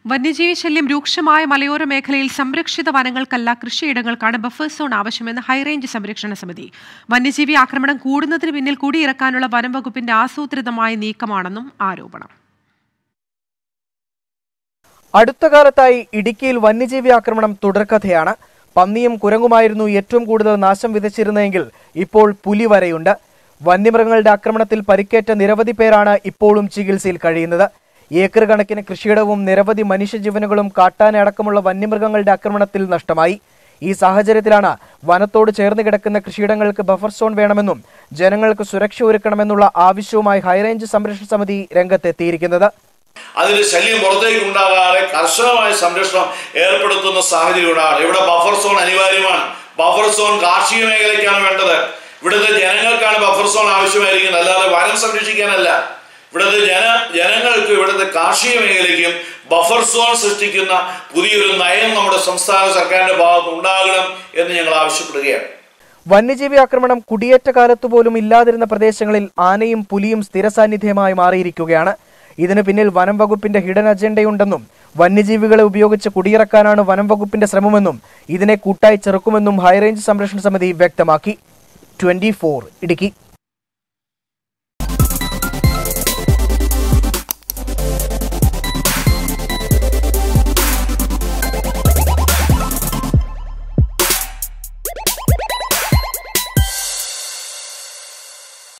വന്യജീവി ശല്യം രൂക്ഷമായ മലയോര മേഖലയിൽ സംരക്ഷിത വനങ്ങൾക്കല്ല കൃഷിയിടങ്ങൾക്കാണ് ബഫർ സോൺ ആവശ്യമെന്ന് ഹൈറേഞ്ച് സംരക്ഷണ സമിതി വന്യജീവി ആക്രമണം കൂടുന്നതിന് പിന്നിൽ കുടിയിറക്കാനുള്ള വനം വകുപ്പിന്റെ ആസൂത്രിതമായ നീക്കമാണെന്നും ആരോപണം അടുത്ത കാലത്തായി ഇടുക്കിയിൽ വന്യജീവി ആക്രമണം തുടർക്കഥയാണ് പന്നിയും കുരങ്ങുമായിരുന്നു ഏറ്റവും കൂടുതൽ നാശം വിതച്ചിരുന്നതെങ്കിൽ ഇപ്പോൾ പുലി വരെയുണ്ട് വന്യമൃഗങ്ങളുടെ ആക്രമണത്തിൽ പരിക്കേറ്റ നിരവധി പേരാണ് ഇപ്പോഴും ചികിത്സയിൽ കഴിയുന്നത് ഏക്കർ കണക്കിന് കൃഷിയിടവും നിരവധി മനുഷ്യജീവനുകളും കാട്ടാന അടക്കമുള്ള വന്യമൃഗങ്ങളുടെ ആക്രമണത്തിൽ നഷ്ടമായി ഈ സാഹചര്യത്തിലാണ് വനത്തോട് ചേർന്ന് കിടക്കുന്ന കൃഷിയിടങ്ങൾക്ക് ബഫർ സോൺ വേണമെന്നും ജനങ്ങൾക്ക് സുരക്ഷ ഒരുക്കണമെന്നുള്ള ആവശ്യവുമായി ഹൈറേഞ്ച് സംരക്ഷണ സമിതി രംഗത്തെത്തിയിരിക്കുന്നത് അതിന് ശല്യം പുറത്തേക്ക് ഉണ്ടാകാതെ കർശനമായ സംരക്ഷണം ഏർപ്പെടുത്തുന്ന സാഹചര്യം ഉണ്ടാകണം ഇവിടെ ബഫർ സോൺ അനിവാര്യമാണ് ബഫർ സോൺ കാർഷിക മേഖലയ്ക്കാണ് വേണ്ടത് ഇവിടുത്തെ ജനങ്ങൾക്കാണ് ബഫർ സോൺ ആവശ്യമായിരിക്കുന്നത് അല്ലാതെ വനം സംരക്ഷിക്കാനല്ല ഇവിടുത്തെ ജന ജനങ്ങൾക്ക് ഇവിടുത്തെ കാർഷിക മേഖലയ്ക്കും ബഫർ സോൺ സൃഷ്ടിക്കുന്ന പുതിയൊരു നയം നമ്മുടെ സംസ്ഥാന സർക്കാരിന്റെ ഭാഗത്ത് ഉണ്ടാകണം എന്ന് ഞങ്ങൾ ആവശ്യപ്പെടുകയാണ് വന്യജീവി ആക്രമണം കുടിയേറ്റ കാലത്തു പോലും ഇല്ലാതിരുന്ന പ്രദേശങ്ങളിൽ ആനയും പുലിയും സ്ഥിര സാന്നിധ്യമായി മാറിയിരിക്കുകയാണ് ഇതിനു പിന്നിൽ വനം വകുപ്പിന്റെ ഹിഡൻ അജണ്ടയുണ്ടെന്നും വന്യജീവികളെ ഉപയോഗിച്ച് കുടിയിറക്കാനാണ് വനം വകുപ്പിന്റെ ശ്രമമെന്നും ഇതിനെ കൂട്ടായി ചെറുക്കുമെന്നും ഹൈറേഞ്ച് സംരക്ഷണ സമിതി വ്യക്തമാക്കി ട്വന്റി ഇടുക്കി